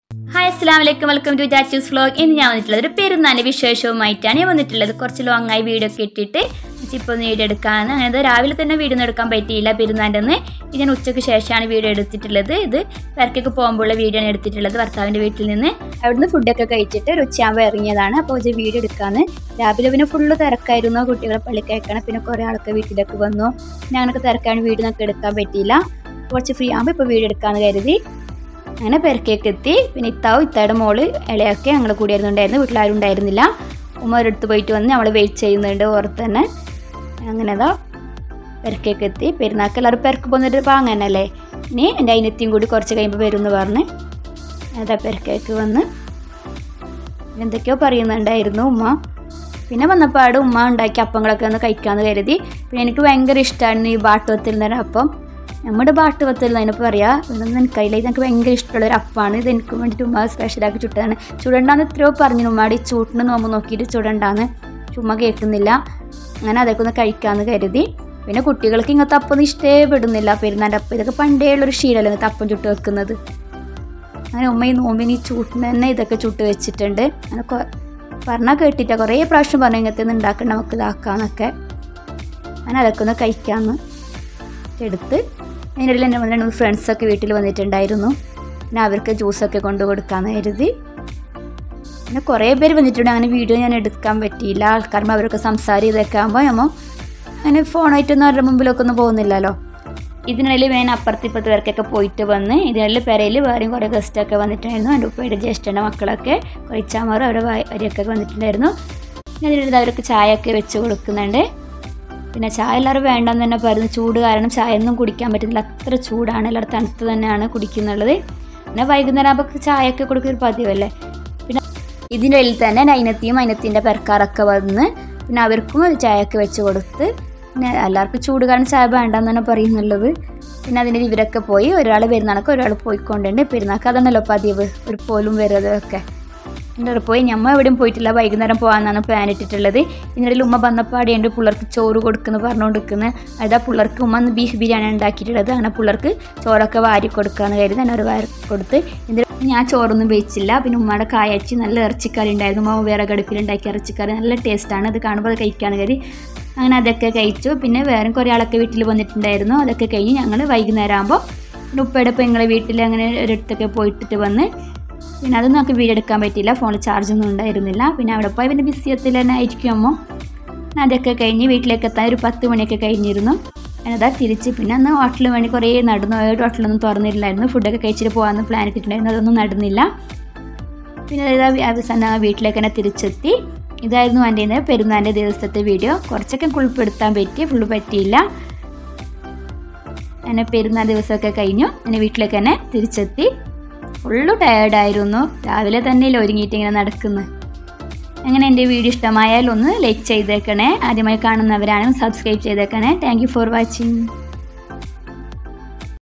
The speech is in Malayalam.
ഹായ് അസ്സാം വലൈക്കും വെൽക്കം ടു ജാച്ചൂസ് വ്ലോഗ് ഇന്ന് ഞാൻ വന്നിട്ടുള്ളത് ഒരു പെരുന്നാളിൻ്റെ വിശേഷവുമായിട്ടാണ് ഞാൻ വന്നിട്ടുള്ളത് കുറച്ച് ലോങ് ആയി വീഡിയോ ഒക്കെ ഇട്ടിട്ട് ഇപ്പോൾ ഒന്ന് വീഡിയോ എടുക്കാമെന്ന് അങ്ങനെ ഇത് രാവിലെ തന്നെ വീഡിയോ ഒന്നും എടുക്കാൻ പറ്റിയില്ല പെരുന്നാളിൻ്റെ അന്ന് ഇത് ഞാൻ ഉച്ചയ്ക്ക് ശേഷമാണ് വീഡിയോ എടുത്തിട്ടുള്ളത് ഇത് പെരക്കൊക്കെ പോകുമ്പോഴുള്ള വീഡിയോ ആണ് എടുത്തിട്ടുള്ളത് ഭർത്താവിൻ്റെ വീട്ടിൽ നിന്ന് അവിടുന്ന് ഫുഡൊക്കെ കഴിച്ചിട്ട് ഒരു ഉച്ചയാകുമ്പോൾ ഇറങ്ങിയതാണ് അപ്പോൾ ഒരു വീഡിയോ എടുക്കാമെന്ന് രാവിലെ പിന്നെ ഫുള്ള് തിരക്കായിരുന്നു കുട്ടികളെ പള്ളിക്ക് അയക്കണം പിന്നെ കുറേ ആൾക്ക് വീട്ടിലേക്ക് വന്നു ഞങ്ങൾക്ക് തിരക്കാണ് വീഡിയോ ഒക്കെ എടുക്കാൻ പറ്റിയില്ല കുറച്ച് ഫ്രീ ആകുമ്പോൾ ഇപ്പോൾ വീഡിയോ എടുക്കാമെന്ന് കരുതി അങ്ങനെ പെരക്കേക്ക് എത്തി പിന്നെ ഇത്താവും ഇത്തായുടെ മോള് ഇളയൊക്കെ ഞങ്ങൾ കൂടിയായിരുന്നുണ്ടായിരുന്നു വീട്ടിലാരും ഉണ്ടായിരുന്നില്ല ഉമ്മ ഒരിടത്ത് പോയിട്ട് വന്ന് നമ്മൾ വെയിറ്റ് ചെയ്യുന്നുണ്ട് ഓർത്ത് തന്നെ അങ്ങനെ അതാ പെരക്കേക്ക് എത്തി പെരുന്നാൾക്ക് എല്ലാവരും പെരക്ക് പോകുന്നൊരു പാങ്ങനല്ലേ ഇനി എൻ്റെ അനിയത്തിയും കൂടി കുറച്ച് കഴിയുമ്പോൾ വരും എന്ന് പറഞ്ഞ് അതാ പെരക്കേക്ക് വന്ന് എന്തൊക്കെയോ പറയുന്നുണ്ടായിരുന്നു ഉമ്മ പിന്നെ വന്നപ്പാട് ഉമ്മ ഉണ്ടാക്കിയ അപ്പങ്ങളൊക്കെ ഒന്ന് കഴിക്കാമെന്ന് കരുതി പിന്നെ എനിക്ക് ഭയങ്കര ഇഷ്ടമാണ് ഈ ബാട്ടുവത്തിൽ നിന്ന് അപ്പം നമ്മുടെ ബാട്ടുവത്തിൽ അതിനിപ്പോൾ പറയാം ഇതൊന്നും എനിക്കറിയില്ല ഇത് എനിക്ക് ഭയങ്കര ഇഷ്ടമുള്ള ഒരു അപ്പമാണ് ഇത് എനിക്ക് വേണ്ടിയിട്ട് ഉമ്മ സ്പെഷ്യലാക്കി ചുട്ടതാണ് ചുടണ്ടാന്ന് എത്രയോ പറഞ്ഞു ഉമ്മാടി ചൂട്ടിന് നോമ്പ് നോക്കിയിട്ട് ചുടണ്ടാന്ന് ചുമ്മാ കേൾക്കുന്നില്ല അങ്ങനെ അതൊക്കെ ഒന്ന് കഴിക്കാമെന്ന് കരുതി പിന്നെ കുട്ടികൾക്ക് ഇങ്ങനത്തെ അപ്പം ഇഷ്ടപ്പെടുന്നില്ല പെരുന്നാൻ്റെ അപ്പം ഇതൊക്കെ പണ്ടേ ഉള്ളൊരു ശീലമല്ലേ ഇങ്ങനത്തെ അപ്പം ചുട്ട് വെക്കുന്നത് അങ്ങനെ ഉമ്മ ഈ നോമ്പിന് ഈ ചൂട്ടിന് തന്നെ ഇതൊക്കെ ചുട്ട് വെച്ചിട്ടുണ്ട് അങ്ങനെ കൊ- പറഞ്ഞാൽ കേട്ടിട്ട കുറേ പ്രാവശ്യം പറഞ്ഞു ഇങ്ങനത്തെ ഒന്ന് ഉണ്ടാക്കണം നമുക്ക് ഇതാക്കാന്നൊക്കെ അങ്ങനെ അതൊക്കെ ഒന്ന് കഴിക്കാമെന്ന് എടുത്ത് അതിനിടയിൽ എൻ്റെ രണ്ട് മൂന്ന് ഫ്രണ്ട്സൊക്കെ വീട്ടിൽ വന്നിട്ടുണ്ടായിരുന്നു പിന്നെ അവർക്ക് ജ്യൂസൊക്കെ കൊണ്ടു കൊടുക്കാമെന്ന് കരുതി പിന്നെ കുറേ പേര് വന്നിട്ടുണ്ട് അങ്ങനെ വീഡിയോ ഞാൻ എടുക്കാൻ പറ്റിയില്ല ആൾക്കാരും അവരൊക്കെ സംസാരം ഇതൊക്കെ ആകുമ്പോൾ നമ്മൾ അങ്ങനെ ഫോണായിട്ടൊന്നും അവരുടെ മുമ്പിലൊക്കെ ഒന്നും പോകുന്നില്ലല്ലോ ഇതിനിടയിൽ വേൻ അപ്പുറത്ത് ഇപ്പുറത്ത് പേർക്കൊക്കെ പോയിട്ട് വന്ന് ഇതിനിടയിൽ പെരയിൽ വേറെയും കുറേ ഗസ്റ്റൊക്കെ വന്നിട്ടുണ്ടായിരുന്നു എൻ്റെ ഉപ്പയുടെ ജ്യേഷ്ഠൻ്റെ മക്കളൊക്കെ കുറേ ഇച്ചാമാറും അവരുടെ ഭാര്യയൊക്കെ വന്നിട്ടുണ്ടായിരുന്നു പിന്നെ അതിനിടയിൽ അവർക്ക് ചായയൊക്കെ വെച്ച് കൊടുക്കുന്നുണ്ട് പിന്നെ ചായ എല്ലാവരും വേണ്ടെന്ന് തന്നെ പറയുന്നു ചൂട് കാരണം ചായ ഒന്നും കുടിക്കാൻ പറ്റുന്നില്ല അത്ര ചൂടാണ് എല്ലാവരും തണുത്ത് തന്നെയാണ് കുടിക്കുന്നുള്ളത് പിന്നെ വൈകുന്നേരം ആകുമ്പോൾ ചായയൊക്കെ കൊടുക്കുന്ന പതിവല്ലേ പിന്നെ ഇതിൻ്റെ ഇടയിൽ തന്നെ നൈനത്തിയും അയിനത്തിൻ്റെ പെരക്കാരൊക്കെ വന്ന് പിന്നെ അവർക്കും ഒരു ചായയൊക്കെ വെച്ച് കൊടുത്ത് പിന്നെ എല്ലാവർക്കും ചൂട് കാരണം ചായ വേണ്ടെന്ന് തന്നെ പറയുന്നുള്ളത് പിന്നെ അതിൻ്റെ ഇവരൊക്കെ പോയി ഒരാൾ പെരുന്നാൾക്ക് ഒരാൾ പോയിക്കൊണ്ടുണ്ട് പെരുന്നാൾക്ക് അതാണല്ലോ പതിവ് ഒരു പോലും വരുന്നതൊക്കെ എൻ്റെ അവിടെ പോയി ഞമ്മ എവിടെയും പോയിട്ടില്ല വൈകുന്നേരം പോകാമെന്നാണ് പ്ലാൻ ഇട്ടിട്ടുള്ളത് ഇതിനിടയിൽ ഉമ്മ വന്നപ്പാടെ ഉണ്ട് പിള്ളേർക്ക് ചോറ് കൊടുക്കുന്നു പറഞ്ഞുകൊണ്ടിരിക്കുന്നത് അതാ പിള്ളേർക്ക് ഉമ്മ ഒന്ന് ബീഫ് ബിരിയാണി ഉണ്ടാക്കിയിട്ടുള്ളത് അങ്ങനെ പിള്ളേർക്ക് ചോറൊക്കെ വാരി കൊടുക്കാമെന്ന് കരുതി ഞാൻ ഒരു വാരി കൊടുത്ത് ഇതിൽ ഞാൻ ചോറൊന്നും വെച്ചില്ല പിന്നെ ഉമ്മയുടെ കായച്ചി നല്ല ഇറച്ചിക്കറി ഉണ്ടായിരുന്നു ഉമ്മ വേറെ ഗടുപ്പിലുണ്ടാക്കിയ ഇറച്ചിക്കറി നല്ല ടേസ്റ്റാണ് അത് കാണുമ്പോൾ അത് കഴിക്കാമെന്ന് കരുതി അങ്ങനെ അതൊക്കെ കഴിച്ചു പിന്നെ വേറെ കുറേ ആളൊക്കെ വീട്ടിൽ വന്നിട്ടുണ്ടായിരുന്നു അതൊക്കെ കഴിഞ്ഞ് ഞങ്ങൾ വൈകുന്നേരം ആകുമ്പോൾ പിന്നെ ഉപ്പയുടെ പെങ്ങളെ വീട്ടിൽ അങ്ങനെ ഒരിടത്തൊക്കെ പോയിട്ടിട്ട് വന്ന് പിന്നെ അതൊന്നും നമുക്ക് വീഡിയോ എടുക്കാൻ പറ്റിയില്ല ഫോണിൽ ചാർജൊന്നും ഉണ്ടായിരുന്നില്ല പിന്നെ അവിടെ പോയി പിന്നെ ബിസിയത്തിൽ തന്നെ ആയിരിക്കുമ്പോൾ അതൊക്കെ കഴിഞ്ഞ് വീട്ടിലേക്ക് എത്താൻ ഒരു പത്ത് മണിയൊക്കെ കഴിഞ്ഞിരുന്നു അതാ തിരിച്ച് പിന്നെ അന്ന് ഹോട്ടലിൽ വേണ്ടി കുറേ നടന്നു ഏഴ് ഹോട്ടലൊന്നും തുറന്നിട്ടില്ലായിരുന്നു ഫുഡൊക്കെ കഴിച്ചിട്ട് പോകാമെന്ന് പ്ലാൻ ഇട്ടിട്ടുണ്ടായിരുന്നു അതൊന്നും നടന്നില്ല പിന്നെ ഇതാ അവസാനം വീട്ടിലേക്ക് തന്നെ തിരിച്ചെത്തി ഇതായിരുന്നു എൻ്റെ ഇന്ന് പെരുന്നാളിൻ്റെ ദിവസത്തെ വീഡിയോ കുറച്ചൊക്കെ ഉൾപ്പെടുത്താൻ പറ്റി ഫുള്ള് പറ്റിയില്ല അങ്ങനെ പെരുന്നാൾ ദിവസമൊക്കെ കഴിഞ്ഞു അങ്ങനെ വീട്ടിലേക്ക് തന്നെ തിരിച്ചെത്തി ഫുള്ള് ടയേർഡായിരുന്നു രാവിലെ തന്നെ ഒരുങ്ങിയിട്ട് ഇങ്ങനെ നടക്കുന്നു അങ്ങനെ എൻ്റെ വീഡിയോ ഇഷ്ടമായാൽ ഒന്ന് ലൈക്ക് ചെയ്തേക്കണേ ആദ്യമായി കാണുന്നവരാണ് സബ്സ്ക്രൈബ് ചെയ്തേക്കണേ താങ്ക് യു ഫോർ വാച്ചിങ്